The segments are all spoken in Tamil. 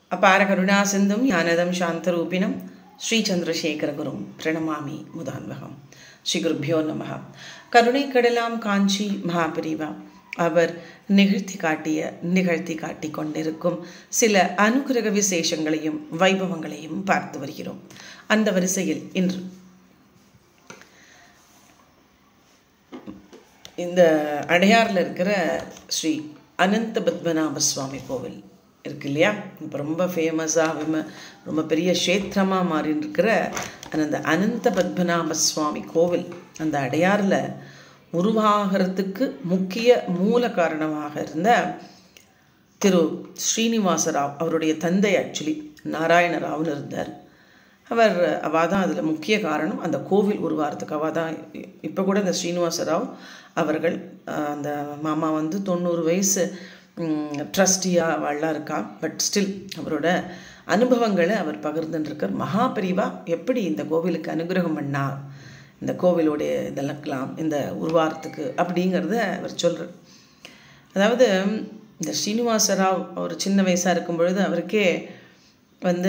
அபார கருணா சிந்தும் ஞானதம் சாந்தரூபிணம் ஸ்ரீ சந்திரசேகரகுரும் பிரணமாமி முதான்வகம் ஸ்ரீ குருப்பியோ நமக கருணை கடலாம் காஞ்சி மகாபிரிவா அவர் நிகழ்த்தி காட்டிய நிகழ்த்தி காட்டி கொண்டிருக்கும் சில அனுகிரக விசேஷங்களையும் வைபவங்களையும் பார்த்து வருகிறோம் அந்த வரிசையில் இன்று இந்த அடையாறில் இருக்கிற ஸ்ரீ அனந்த பத்மநாப சுவாமி கோவில் இருக்கு இல்லையா இப்போ ரொம்ப ஃபேமஸாக விம ரொம்ப பெரிய க்ஷேத்திரமாக மாறின்னு இருக்கிற அந்த அனந்த பத்மநாப சுவாமி கோவில் அந்த அடையாறில் உருவாகிறதுக்கு முக்கிய மூல காரணமாக இருந்த திரு ஸ்ரீனிவாசராவ் அவருடைய தந்தை ஆக்சுவலி நாராயணராவ்னு இருந்தார் அவர் அவள் தான் அதில் முக்கிய காரணம் அந்த கோவில் உருவாகிறதுக்கு அவள் தான் இப்போ கூட இந்த ஸ்ரீனிவாசராவ் அவர்கள் அந்த மாமா வந்து தொண்ணூறு வயசு ட்ரஸ்டியாக அவள்லாம் இருக்கா பட் ஸ்டில் அவரோட அனுபவங்களை அவர் பகிர்ந்துருக்கார் மகாபரிவா எப்படி இந்த கோவிலுக்கு அனுகிரகம் பண்ணா இந்த கோவிலுடைய இதெல்லாம் இந்த உருவாரத்துக்கு அப்படிங்கிறத அவர் சொல்கிறார் அதாவது இந்த ஸ்ரீனிவாசராவ் அவர் சின்ன வயசாக இருக்கும் பொழுது அவருக்கே வந்து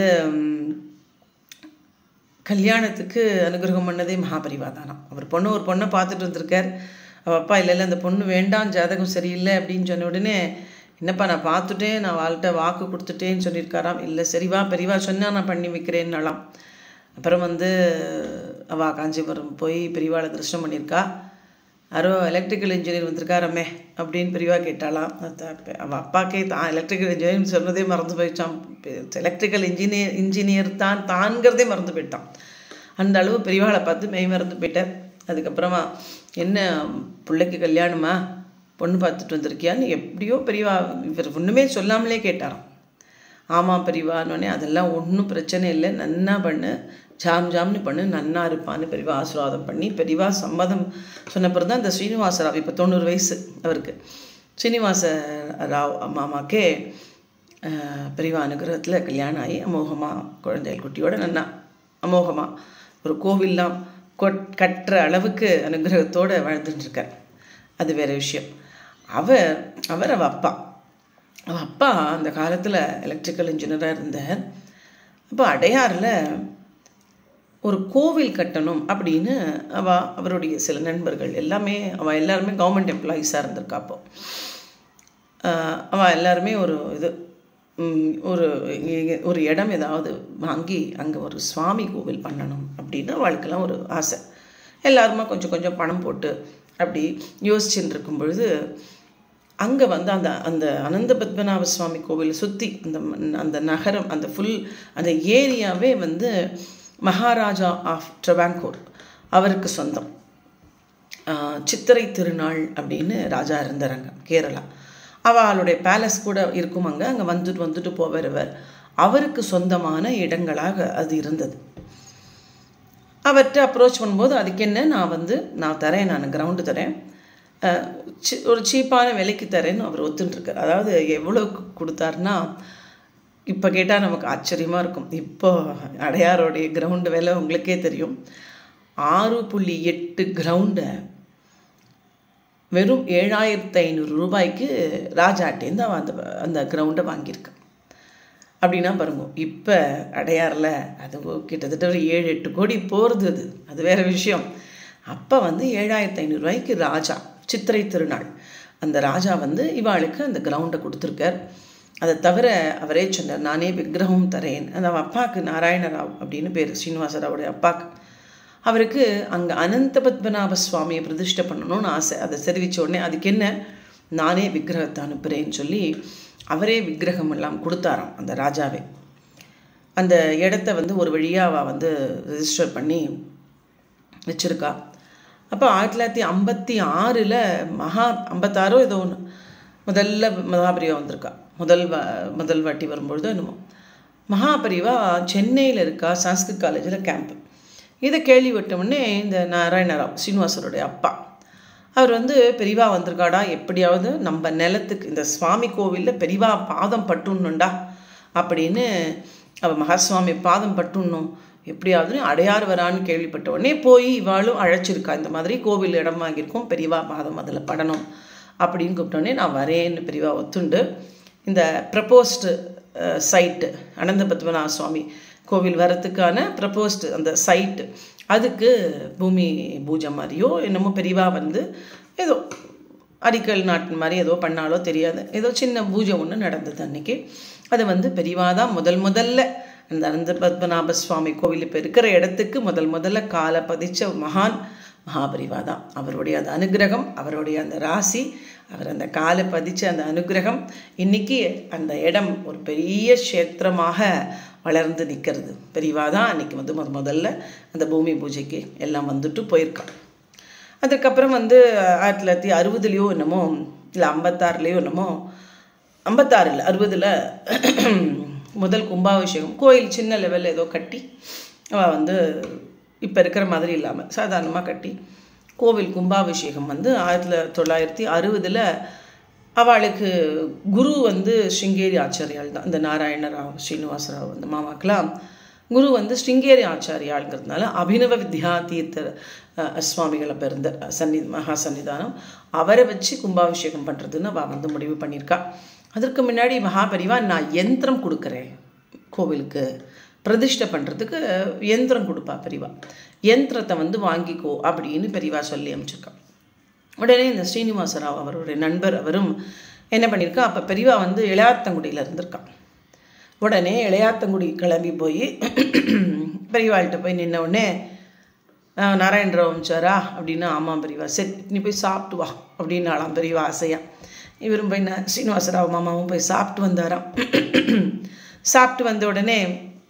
கல்யாணத்துக்கு அனுகிரகம் பண்ணதே மகாபரிவா தானாம் அவர் பொண்ணு ஒரு பொண்ணை பார்த்துட்டு வந்திருக்கார் அவள் அப்பா இல்லை இல்லை அந்த பொண்ணு வேண்டாம் ஜாதகம் சரியில்லை அப்படின்னு சொன்ன உடனே என்னப்பா நான் பார்த்துட்டேன் நான் வாழ்கிட்ட வாக்கு கொடுத்துட்டேன்னு சொல்லியிருக்காராம் இல்லை சரிவா பெரியவா சொன்னால் நான் பண்ணி வைக்கிறேன்னாலாம் அப்புறம் வந்து அவள் காஞ்சிபுரம் போய் பெரியவாளை தரிசனம் பண்ணியிருக்கா யாரோ எலக்ட்ரிக்கல் இன்ஜினியர் வந்திருக்காரமே அப்படின்னு பெரியவா கேட்டாலாம் அவள் அப்பாக்கே தான் எலக்ட்ரிக்கல் இன்ஜினியர்னு சொன்னதே மறந்து போயிட்டான் எலக்ட்ரிக்கல் இன்ஜினியர் இன்ஜினியர் தான் தான்கிறதே மறந்து போயிட்டான் அந்த அளவு பெரியவாளை பார்த்து மெய் மறந்து போயிட்டார் அதுக்கப்புறமா என்ன பிள்ளைக்கு கல்யாணமா பொண்ணு பார்த்துட்டு வந்திருக்கியான்னு எப்படியோ பெரியவா இவர் ஒன்றுமே சொல்லாமலே கேட்டாராம் ஆமாம் பெரியவான்னொடனே அதெல்லாம் ஒன்றும் பிரச்சனை இல்லை நன்னா பண்ணு ஜாம் ஜாம்னு பண்ணு நன்னா இருப்பான்னு பெரியவா ஆசீர்வாதம் பண்ணி பெரியவா சம்மதம் சொன்ன பிறகு தான் இந்த ஸ்ரீனிவாச ராவ் இப்போ தொண்ணூறு வயசு அவருக்கு ஸ்ரீனிவாச ராவ் மாமாக்கே பெரியவா அனுகிரகத்தில் கல்யாணம் ஆகி அமோகமாக குழந்தைகள் குட்டியோட நன்னா அமோகமாக ஒரு கோவில்லாம் கட்டுற அளவுக்கு அனுகிரகத்தோடு வாழ்ந்துட்டுருக்கார் அது வேறு விஷயம் அவர் அவர் அவள் அப்பா அவள் அப்பா அந்த காலத்தில் எலக்ட்ரிக்கல் இன்ஜினியராக இருந்தார் அப்போ அடையாறில் ஒரு கோவில் கட்டணும் அப்படின்னு அவள் அவருடைய சில நண்பர்கள் எல்லாமே அவள் எல்லாருமே கவர்மெண்ட் எம்ப்ளாயீஸாக இருந்திருக்கா அப்போ அவள் எல்லாருமே ஒரு இது ஒரு ஒரு இடம் ஏதாவது வாங்கி அங்கே ஒரு சுவாமி கோவில் பண்ணணும் அப்படின்னு அவளுக்கெல்லாம் ஒரு ஆசை எல்லாருமா கொஞ்சம் கொஞ்சம் பணம் போட்டு அப்படி யோசிச்சுட்டு இருக்கும் பொழுது அங்கே வந்து அந்த அந்த அனந்த பத்மநாப சுவாமி கோவிலை சுற்றி அந்த அந்த நகரம் அந்த ஃபுல் அந்த ஏரியாவே வந்து மகாராஜா ஆஃப் ட்ரவாங்கூர் அவருக்கு சொந்தம் சித்திரை திருநாள் அப்படின்னு ராஜா இருந்தாருங்க கேரளா அவளுடைய பேலஸ் கூட இருக்கும் அங்கே அங்கே வந்துட்டு வந்துட்டு போவரவர் அவருக்கு சொந்தமான இடங்களாக அது இருந்தது அவர்கிட்ட அப்ரோச் பண்ணும்போது அதுக்கு என்ன நான் வந்து நான் தரேன் நான் கிரவுண்டு தரேன் ஒரு சீப்பான விலைக்கு தரேன்னு அவர் ஒத்துட்டுருக்கார் அதாவது எவ்வளோ கொடுத்தாருன்னா இப்போ கேட்டால் நமக்கு ஆச்சரியமாக இருக்கும் இப்போ அடையாரோடைய கிரவுண்டு விலை உங்களுக்கே தெரியும் ஆறு புள்ளி எட்டு கிரவுண்டை வெறும் ஏழாயிரத்து ஐநூறு ரூபாய்க்கு ராஜாட்டேருந்து அவன் அந்த அந்த கிரவுண்டை வாங்கியிருக்கான் அப்படின்னா பாருங்க இப்போ அடையாறில் அது கிட்டத்தட்ட ஒரு ஏழு எட்டு கோடி போகிறது அது அது வேறு விஷயம் அப்போ வந்து ஏழாயிரத்து ஐநூறுரூவாய்க்கு ராஜா சித்திரை திருநாள் அந்த ராஜா வந்து இவாளுக்கு அந்த கிரவுண்டை கொடுத்துருக்கார் அதை தவிர அவரே சொன்னார் நானே விக்கிரகம் தரேன் அந்த அப்பாவுக்கு நாராயணராவ் அப்படின்னு பேர் ஸ்ரீனிவாசராவுடைய அப்பாவுக்கு அவருக்கு அங்கே அனந்த பத்மநாப சுவாமியை பிரதிஷ்டை பண்ணணும்னு ஆசை அதை தெரிவித்த உடனே அதுக்கு என்ன நானே விக்கிரகத்தை அனுப்புகிறேன்னு சொல்லி அவரே விக்கிரகம் எல்லாம் கொடுத்தாராம் அந்த ராஜாவே அந்த இடத்த வந்து ஒரு வழியாக அவள் வந்து ரெஜிஸ்டர் பண்ணி வச்சுருக்கா அப்போ ஆயிரத்தி தொள்ளாயிரத்தி ஐம்பத்தி ஆறில் மகா ஐம்பத்தாறோ ஏதோ ஒன்று முதல்ல மகாபிரிவா வந்திருக்கா முதல் முதல் வாட்டி வரும்பொழுது என்னமோ மகாபரிவா சென்னையில் இருக்கா சான்ஸ்கிரிட் காலேஜில் கேம்ப் இதை கேள்விப்பட்டவுடனே இந்த நாராயணராவ் ஸ்ரீனிவாசருடைய அப்பா அவர் வந்து பெரிவா வந்திருக்காடா எப்படியாவது நம்ம நிலத்துக்கு இந்த சுவாமி கோவிலில் பெரிவா பாதம் பட்டுணுண்டா அப்படின்னு அவள் மகாசுவாமி பாதம் பட்டுணும் எப்படியாவது அடையாறு வரான்னு கேள்விப்பட்ட உடனே போய் இவாளும் அழைச்சிருக்கா இந்த மாதிரி கோவில் இடம் வாங்கியிருக்கோம் பெரியவா பாதம் அதில் படணும் அப்படின்னு கூப்பிட்டோடனே நான் வரேன்னு பெரியவா ஒத்துண்டு இந்த ப்ரப்போஸ்டு சைட்டு அனந்த பத்மநாப சுவாமி கோவில் வரத்துக்கான ப்ரப்போஸ்டு அந்த சைட்டு அதுக்கு பூமி பூஜை மாதிரியோ என்னமோ பெரியவா வந்து ஏதோ அடிக்கல் நாட்டின் மாதிரி ஏதோ பண்ணாலோ தெரியாது ஏதோ சின்ன பூஜை ஒன்று நடந்தது அன்னைக்கு அது வந்து பெரியவா தான் முதல் முதல்ல அந்த அனந்த பத்மநாப சுவாமி கோவில் இப்போ இருக்கிற இடத்துக்கு முதல் முதல்ல காலை பதிச்ச மகான் மகாபரிவா தான் அவருடைய அந்த அனுகிரகம் அவருடைய அந்த ராசி அவர் அந்த காலை பதிச்ச அந்த அனுகிரகம் இன்னைக்கு அந்த இடம் ஒரு பெரிய க்ஷேத்திரமாக வளர்ந்து நிற்கிறது பெரியவா தான் அன்னைக்கு வந்து முத முதல்ல அந்த பூமி பூஜைக்கு எல்லாம் வந்துட்டு போயிருக்கான் அதுக்கப்புறம் வந்து ஆயிரத்தி தொள்ளாயிரத்தி அறுபதுலேயோ என்னமோ இல்லை ஐம்பத்தாறுலேயோ என்னமோ ஐம்பத்தாறில் அறுபதில் முதல் கும்பாபிஷேகம் கோயில் சின்ன லெவலில் ஏதோ கட்டி அவள் வந்து இப்போ இருக்கிற மாதிரி இல்லாமல் சாதாரணமாக கட்டி கோவில் கும்பாபிஷேகம் வந்து ஆயிரத்தி தொள்ளாயிரத்தி அறுபதில் அவளுக்கு குரு வந்து ஸ்ருங்கேரி ஆச்சாரியால் தான் இந்த நாராயணராவ் ஸ்ரீனிவாசராவ் அந்த மாமாக்கெல்லாம் குரு வந்து ஸ்ருங்கேரி ஆச்சாரியாளுங்கிறதுனால அபினவ வித்யா தீர்த்தர் சுவாமிகளை பிறந்த சன்னி மகா சன்னிதானம் அவரை வச்சு கும்பாபிஷேகம் பண்ணுறதுன்னு அவள் வந்து முடிவு பண்ணியிருக்கா அதற்கு முன்னாடி மகாபரிவா நான் யந்திரம் கொடுக்குறேன் கோவிலுக்கு பிரதிஷ்டை பண்ணுறதுக்கு யந்திரம் கொடுப்பா பெரியவா யந்திரத்தை வந்து வாங்கிக்கோ அப்படின்னு பெரியவா சொல்லி அமைச்சிருக்கான் உடனே இந்த ஸ்ரீனிவாசராவ் அவருடைய நண்பர் அவரும் என்ன பண்ணியிருக்கா அப்போ பெரியவா வந்து இளையாத்தங்குடியில் இருந்திருக்கான் உடனே இளையாத்தங்குடி கிளம்பி போய் பெரியவாள்கிட்ட போய் நின்ன உடனே நாராயணராவ் அமிச்சாரா அப்படின்னா ஆமாம் பெரியவா சரி நீ போய் சாப்பிட்டு வா அப்படின்னாலாம் பெரியவா ஆசையா இவரும் போய் நான் ஸ்ரீனிவாசராவ் மாமாவும் போய் சாப்பிட்டு வந்தாராம் சாப்பிட்டு வந்த உடனே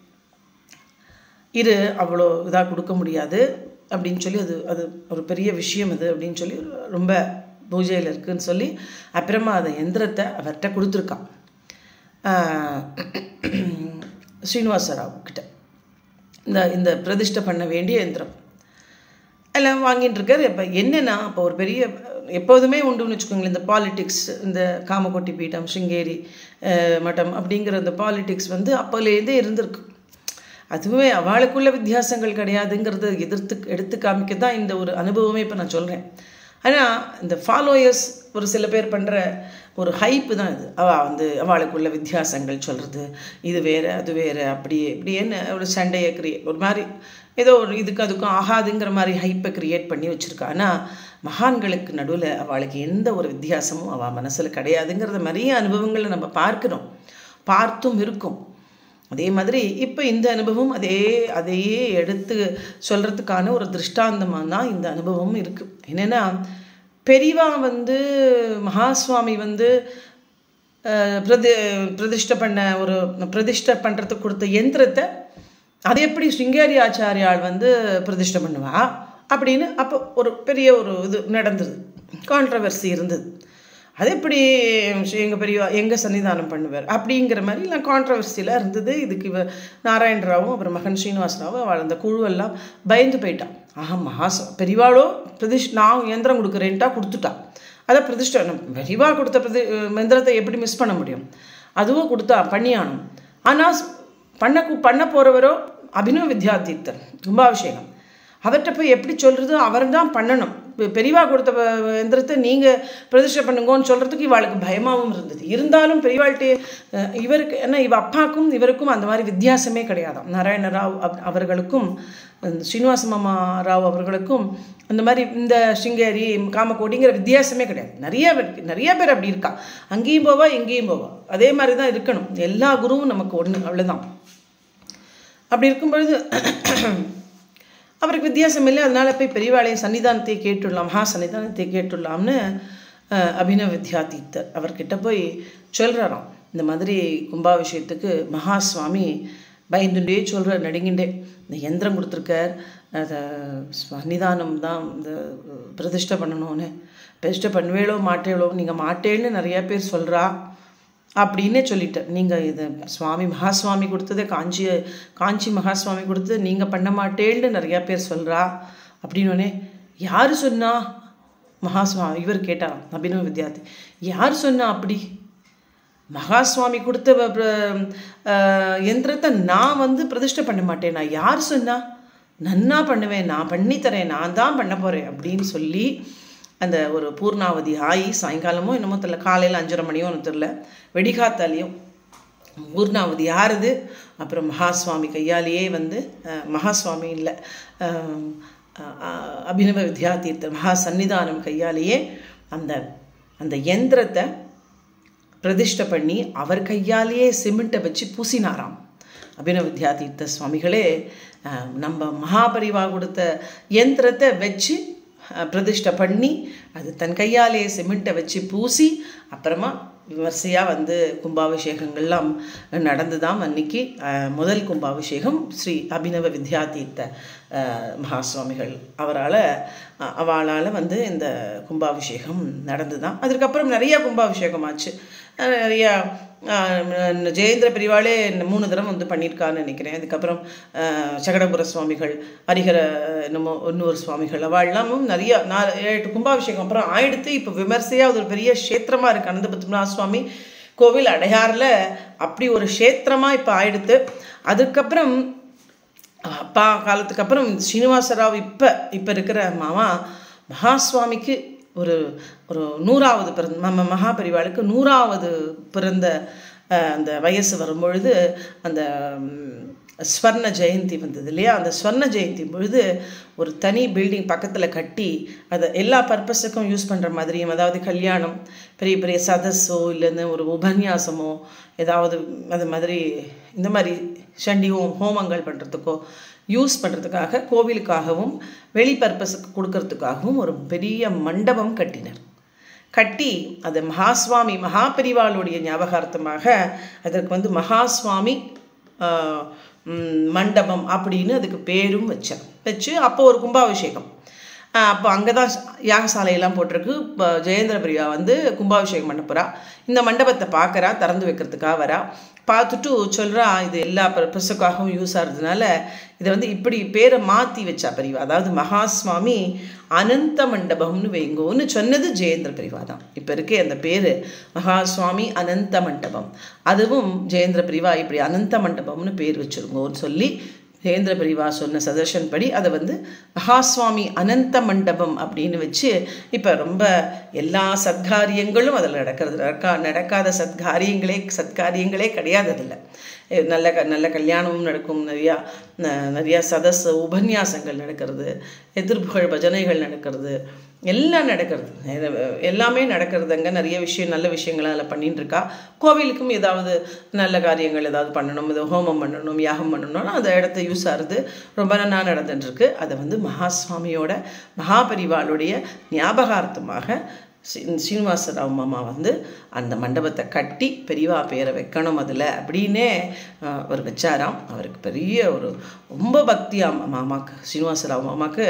இரு அவ்வளோ இதாக கொடுக்க முடியாது அப்படின்னு சொல்லி அது அது ஒரு பெரிய விஷயம் அது அப்படின்னு சொல்லி ரொம்ப பூஜையில் இருக்குதுன்னு சொல்லி அப்புறமா அந்த எந்திரத்தை அவர்கிட்ட கொடுத்துருக்கான் ஸ்ரீனிவாசராவ் கிட்ட இந்த இந்த பிரதிஷ்டை பண்ண வேண்டிய எந்திரம் எல்லாம் வாங்கிட்டு இருக்காரு இப்போ என்னென்னா இப்போ ஒரு பெரிய எப்போதுமே உண்டுன்னு வச்சுக்கோங்களேன் இந்த பாலிட்டிக்ஸ் இந்த காமகோட்டி பீட்டம் சிங்கேரி மட்டம் அப்படிங்கிற இந்த பாலிட்டிக்ஸ் வந்து அப்போலேருந்தே இருந்திருக்கு அதுவே அவளுக்குள்ள வித்தியாசங்கள் கிடையாதுங்கிறத எதிர்த்து எடுத்து காமிக்க தான் இந்த ஒரு அனுபவமே இப்போ நான் சொல்கிறேன் ஆனால் இந்த ஃபாலோயர்ஸ் ஒரு சில பேர் பண்ணுற ஒரு ஹைப்பு தான் இது அவள் வந்து அவளுக்குள்ள வித்தியாசங்கள் சொல்கிறது இது வேறு அது வேறு அப்படியே இப்படின்னு ஒரு சண்டையை கிரியேட் ஒரு மாதிரி ஏதோ ஒரு இதுக்கு அதுக்கும் ஆகாதுங்கிற மாதிரி ஹைப்பை க்ரியேட் பண்ணி வச்சுருக்கா ஆனால் மகான்களுக்கு நடுவில் அவளுக்கு எந்த ஒரு வித்தியாசமும் அவள் மனசில் கிடையாதுங்கிறத நிறைய அனுபவங்களை நம்ம பார்க்குறோம் பார்த்தும் இருக்கும் அதே மாதிரி இப்போ இந்த அனுபவம் அதே அதையே எடுத்து சொல்கிறதுக்கான ஒரு திருஷ்டாந்தமாக தான் இந்த அனுபவமும் இருக்குது என்னென்னா பெரியவா வந்து மகாஸ்வாமி வந்து பிரதி பிரதிஷ்டை பண்ண ஒரு பிரதிஷ்டை பண்ணுறதுக்கு கொடுத்த எந்திரத்தை அது எப்படி சிங்கேரி ஆச்சாரியால் வந்து பிரதிஷ்டை பண்ணுவா அப்படின்னு அப்போ ஒரு பெரிய ஒரு இது நடந்தது கான்ட்ரவர்சி இருந்தது அது எப்படி எங்கள் பெரியவா எங்கள் சன்னிதானம் பண்ணுவார் அப்படிங்கிற மாதிரி எல்லாம் கான்ட்ரவர்சியில் இருந்தது இதுக்கு இவ நாராயணராவும் அப்புறம் மகன் ஸ்ரீனிவாசராவும் அவள் அந்த குழுவெல்லாம் பயந்து போயிட்டான் ஆஹா மகாச பெரியவாளோ பிரதிஷ் நான் எந்திரம் கொடுக்குறேன்ட்டா கொடுத்துட்டான் அதை பிரதிஷ்டை பெரியவா கொடுத்த பிரதி எந்திரத்தை எப்படி மிஸ் பண்ண முடியும் அதுவும் கொடுத்தா பண்ணியானும் ஆனால் பண்ண பண்ண போகிறவரோ அபினவ வித்யாதீர்த்தர் கும்பாபிஷேகம் அவர்கிட்ட போய் எப்படி சொல்கிறது அவர் தான் பண்ணணும் பெரியவா கொடுத்த எந்திரத்தை நீங்கள் பிரதிஷ்டை பண்ணுங்கன்னு சொல்கிறதுக்கு இவாளுக்கு பயமாகவும் இருந்தது இருந்தாலும் பெரியவாள்கிட்ட இவருக்கு ஏன்னா இவ அப்பாவுக்கும் இவருக்கும் அந்த மாதிரி வித்தியாசமே கிடையாதாம் நாராயண ராவ் அவர்களுக்கும் ஸ்ரீனிவாச மாமா ராவ் அவர்களுக்கும் அந்த மாதிரி இந்த சிங்கேரி காமக்கோடிங்கிற வித்தியாசமே கிடையாது நிறைய பேர் நிறைய பேர் அப்படி இருக்கா அங்கேயும் போவா எங்கேயும் போவா அதே மாதிரி தான் இருக்கணும் எல்லா குருவும் நமக்கு ஒன்று அவ்வளோதான் அப்படி இருக்கும் பொழுது அவருக்கு வித்தியாசம் இல்லை அதனால் போய் பெரியவாளைய சன்னிதானத்தை கேட்டுடலாம் மகா சன்னிதானத்தை கேட்டுடலாம்னு அபினவ வித்யாதீத்தர் அவர்கிட்ட போய் சொல்கிறாராம் இந்த மாதிரி கும்பாபிஷேகத்துக்கு மகா சுவாமி பயந்துண்டே சொல்கிறார் நடுங்கிண்டே இந்த எந்திரம் கொடுத்துருக்கார் அதை சன்னிதானம் தான் இந்த பிரதிஷ்டை பண்ணணும்னு பிரதிஷ்டை பண்ணுவேளோ மாட்டேளோ நீங்கள் மாட்டேன்னு நிறையா பேர் சொல்கிறா அப்படின்னே சொல்லிட்டேன் நீங்கள் இது சுவாமி மகாஸ்வாமி கொடுத்தது காஞ்சி காஞ்சி மகாஸ்வாமி கொடுத்தது நீங்கள் பண்ண மாட்டேன்னு நிறையா பேர் சொல்கிறா அப்படின்னோடனே யார் சொன்னா மகாஸ்வாமி இவர் கேட்டாராம் அபினவ வித்யார்த்தி யார் சொன்னா அப்படி மகாஸ்வாமி கொடுத்த எந்திரத்தை நான் வந்து பிரதிஷ்டை பண்ண மாட்டேன் நான் யார் சொன்னா நன்னா பண்ணுவேன் நான் பண்ணித்தரேன் நான் தான் பண்ண போகிறேன் அப்படின்னு சொல்லி அந்த ஒரு பூர்ணாவதி ஆகி சாயங்காலமோ என்னமோ தெரில காலையில் அஞ்சரை மணியோ ஒன்று தெரில வெடிகாத்தாலையும் பூர்ணாவதி யாருது அப்புறம் மகாஸ்வாமி கையாலேயே வந்து அஹ், மகாஸ்வாமி இல்லை அஹ், அஹ், அபினவ வித்யாதீர்த்த மகா சன்னிதானம் கையாலேயே அந்த அந்த யந்திரத்தை பிரதிஷ்டை பண்ணி அவர் கையாலேயே சிமெண்ட்டை வச்சு பூசினாராம் அபினவ வித்யாதீர்த்த சுவாமிகளே அஹ், நம்ம மகாபரிவா கொடுத்த யந்திரத்தை வச்சு அஹ், பிரதிஷ்டை பண்ணி அது தன் கையாலேயே சிமெண்ட்டை வச்சு பூசி அப்புறமா விமர்சையாக வந்து கும்பாபிஷேகங்கள்லாம் நடந்துதாம் அன்னைக்கு அஹ், முதல் கும்பாபிஷேகம் ஸ்ரீ அபினவ வித்யாதீர்த்த அஹ், மகா சுவாமிகள் அவரால் அவளால் வந்து இந்த கும்பாபிஷேகம் நடந்துதான் அதுக்கப்புறம் நிறைய கும்பாபிஷேகம் ஆச்சு அஹ், நிறையா அஹ், ஜெயேந்திர பெரிவாளே மூணு தடவை வந்து பண்ணியிருக்கான்னு நினைக்கிறேன் அதுக்கப்புறம் அஹ், சகடபுர சுவாமிகள் ஹரிஹர என்னமோ இன்னொரு சுவாமிகள் அவள்லாமும் நிறைய நாலு எட்டு கும்பாபிஷேகம் அப்புறம் ஆயிடுத்து இப்போ விமர்சையாக அது ஒரு பெரிய க்ஷேத்திரமாக இருக்குது அனந்த பத்மநாப சுவாமி கோவில் அடையாறில் அப்படி ஒரு க்ஷேத்திரமாக இப்போ ஆயிடுத்து அதுக்கப்புறம் அப்பா காலத்துக்கு அப்புறம் ஸ்ரீனிவாசராவ் இப்போ இப்போ இருக்கிற மாமா மகாஸ்வாமிக்கு ஒரு ஒரு நூறாவது பிறந்த நம்ம மகாபரிவாளுக்கு நூறாவது பிறந்த அஹ், அந்த வயசு வரும்பொழுது அந்த ம், ஸ்வர்ண ஜெயந்தி வந்தது இல்லையா அந்த ஸ்வர்ண ஜெயந்தி பொழுது ஒரு தனி பில்டிங் பக்கத்தில் கட்டி அதை எல்லா பர்பஸுக்கும் யூஸ் பண்ணுற மாதிரியும் அதாவது கல்யாணம் பெரிய பெரிய சதஸோ இல்லைன்னு ஒரு உபன்யாசமோ ஏதாவது அது மாதிரி இந்த மாதிரி சண்டி ஹோம் ஹோமங்கள் பண்ணுறதுக்கோ யூஸ் பண்ணுறதுக்காக கோவிலுக்காகவும் வெளி பர்பஸுக்கு கொடுக்கறதுக்காகவும் ஒரு பெரிய மண்டபம் கட்டினர் கட்டி அது மகாஸ்வாமி மகாபரிவாளுடைய ஞாபகார்த்தமாக அதற்கு வந்து மகாஸ்வாமி ஆஹ், ம், மண்டபம் அப்படின்னு அதுக்கு பேரும் வச்சேன் வச்சு அப்போ ஒரு கும்பாபிஷேகம் ஆஹ், அப்போ அங்கே தான் யாகசாலையெல்லாம் போட்டிருக்கு இப்போ ஜெயேந்திர பிரியா வந்து கும்பாபிஷேகம் பண்ண போகிறா இந்த மண்டபத்தை பார்க்குறா திறந்து வைக்கிறதுக்காக வரா பார்த்துட்டு சொல்கிறா இது எல்லா பர்பஸுக்காகவும் யூஸ் ஆகிறதுனால இதை வந்து இப்படி பேரை மாற்றி வச்சா பிரிவா அதாவது மகாஸ்வாமி அனந்த மண்டபம்னு வைங்கோன்னு சொன்னது ஜெயேந்திர பிரிவா தான் இப்போ இருக்கே அந்த பேர் மகாஸ்வாமி அனந்த மண்டபம் அதுவும் ஜெயேந்திர பிரிவா இப்படி அனந்த மண்டபம்னு பேர் வச்சுருங்கோன்னு சொல்லி ஜெயேந்திர பிரிவா சொன்ன சஜஷன் படி அதை வந்து மகாஸ்வாமி அனந்த மண்டபம் அப்படின்னு வச்சு இப்போ ரொம்ப எல்லா சத்காரியங்களும் அதில் நடக்கிறது நடக்கா நடக்காத சத்காரியங்களே சத்காரியங்களே கிடையாது அதில் நல்ல க நல்ல கல்யாணமும் நடக்கும் நிறையா ந- நிறையா சதஸ் உபன்யாசங்கள் நடக்கிறது எதிர்ப்புகள் பஜனைகள் நடக்கிறது எல்லாம் நடக்கிறது இது, எல்லாமே நடக்கிறது அங்கே நிறைய விஷயம் நல்ல விஷயங்களை அதில் பண்ணிட்டு இருக்கா கோவிலுக்கும் ஏதாவது நல்ல காரியங்கள் ஏதாவது பண்ணணும் இது ஹோமம் பண்ணணும் யாகம் பண்ணணும்னா அந்த இடத்த யூஸ் ஆகுது ரொம்ப நல்லா நடந்துட்டு இருக்கு அதை வந்து மகாஸ்வாமியோட மகாபரிவாளுடைய ஞாபகார்த்தமாக ஸ்ரீ- ஸ்ரீனிவாசராவ் மாமா வந்து அந்த மண்டபத்தை கட்டி பெரியவா பேரை வைக்கணும் அதில் அப்படின்னே அஹ், அவர் வச்சாராம் அவருக்கு பெரிய ஒரு ரொம்ப பக்தியாம் மாமாக்கு ஸ்ரீனிவாசராவ் மாமாக்கு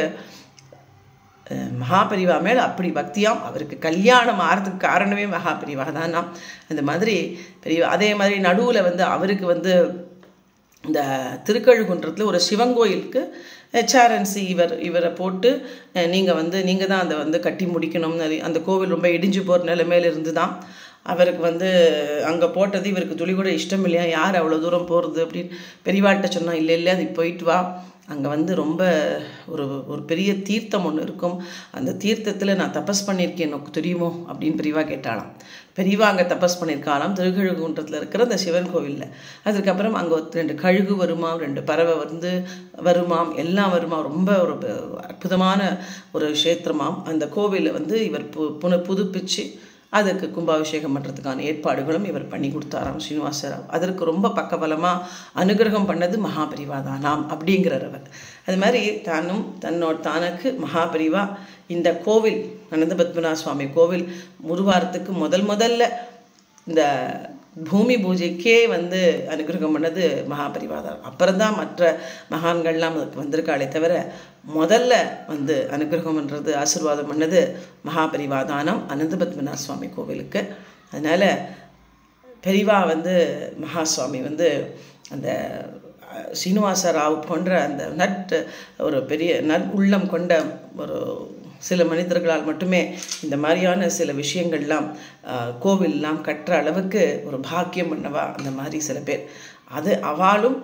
அஹ், மகாபரிவா மேலே அப்படி பக்தியாம் அவருக்கு கல்யாணம் ஆகிறதுக்கு காரணமே மகாபரிவா தானாம் அந்த மாதிரி பெரியவா அதே மாதிரி நடுவில் வந்து அவருக்கு வந்து இந்த திருக்கழுகுன்றத்தில் ஒரு சிவன் கோயிலுக்கு ஹெச்ஆர்என்சி இவர் இவரை போட்டு நீங்கள் வந்து நீங்கள் தான் அதை வந்து கட்டி முடிக்கணும்னு நிறைய- அந்த கோவில் ரொம்ப இடிஞ்சு போகிற நிலைமையில இருந்து தான் அவருக்கு வந்து அங்கே போட்டது இவருக்கு துளி கூட இஷ்டம் இல்லையா யார் அவ்வளோ தூரம் போகிறது அப்படின்னு பெரியவாள்கிட்ட சொன்னா இல்லை இல்லை அது போயிட்டு வா அங்கே வந்து ரொம்ப ஒரு ஒரு பெரிய தீர்த்தம் ஒன்று இருக்கும் அந்த தீர்த்தத்தில் நான் தபஸ் பண்ணியிருக்கேன் எனக்கு தெரியுமோ அப்படின்னு பெரியவா கேட்டாளாம் பெரியவா அங்கே தபஸ் பண்ணியிருக்காளாம் திருக்கழுகுன்றத்தில் இருக்கிற அந்த சிவன் கோவிலில் அதுக்கப்புறம் அங்கே ரெண்டு கழுகு வருமாம் ரெண்டு பறவை வந்து வருமாம் எல்லாம் வருமாம் ரொம்ப ஒரு ப- அற்புதமான ஒரு க்ஷேத்திரமாம் அந்த கோவிலை வந்து இவர் பு புன புதுப்பிச்சு அதுக்கு கும்பாபிஷேகம் பண்ணுறதுக்கான ஏற்பாடுகளும் இவர் பண்ணி கொடுத்தாராம் ஸ்ரீனிவாசராவ் அதற்கு ரொம்ப பக்கபலமாக அனுகிரகம் பண்ணது மகாபரிவா தானாம் அப்படிங்கிறார் அவர் அது மாதிரி தானும் தன்னோட தானுக்கு மகாபரிவா இந்த கோவில் அனந்த பத்மநாப சுவாமி கோவில் உருவாரத்துக்கு முதல் முதல்ல இந்த பூமி பூஜைக்கே வந்து அனுகிரகம் பண்ணது மகாபரிவாதம் அப்புறம் தான் மற்ற மகான்கள்லாம் அதுக்கு வந்திருக்காளே தவிர முதல்ல வந்து அனுகிரகம் பண்ணுறது ஆசீர்வாதம் பண்ணது மகாபரிவாதானம் அனந்த பத்மநாப சுவாமி கோவிலுக்கு அதனால் பெரிவா வந்து மகாசுவாமி வந்து அந்த அஹ், சீனிவாச ராவ் போன்ற அந்த நட் ஒரு பெரிய நற் உள்ளம் கொண்ட ஒரு சில மனிதர்களால் மட்டுமே இந்த மாதிரியான சில விஷயங்கள்லாம் அஹ், கோவில்லாம் கட்டுற அளவுக்கு ஒரு பாக்கியம் பண்ணவா அந்த மாதிரி சில பேர் அது அவளும்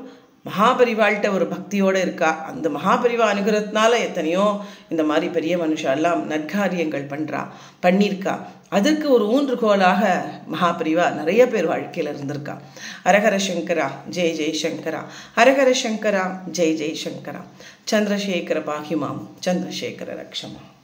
மகாபரிவாள்கிட்ட ஒரு பக்தியோடு இருக்கா அந்த மகாபரிவா அனுகிரகத்தினால எத்தனையோ இந்த மாதிரி பெரிய மனுஷா எல்லாம் நற்காரியங்கள் பண்ணுறா பண்ணியிருக்கா அதற்கு ஒரு ஊன்றுகோலாக மகாபரிவா நிறைய பேர் வாழ்க்கையில் இருந்திருக்கா ஹரஹர சங்கரா ஜெய் ஜெய் சங்கரா ஹரஹர சங்கரா ஜெய் ஜெய் சங்கரா சந்திரசேகர பாகிமாம் சந்திரசேகர ரக்ஷமா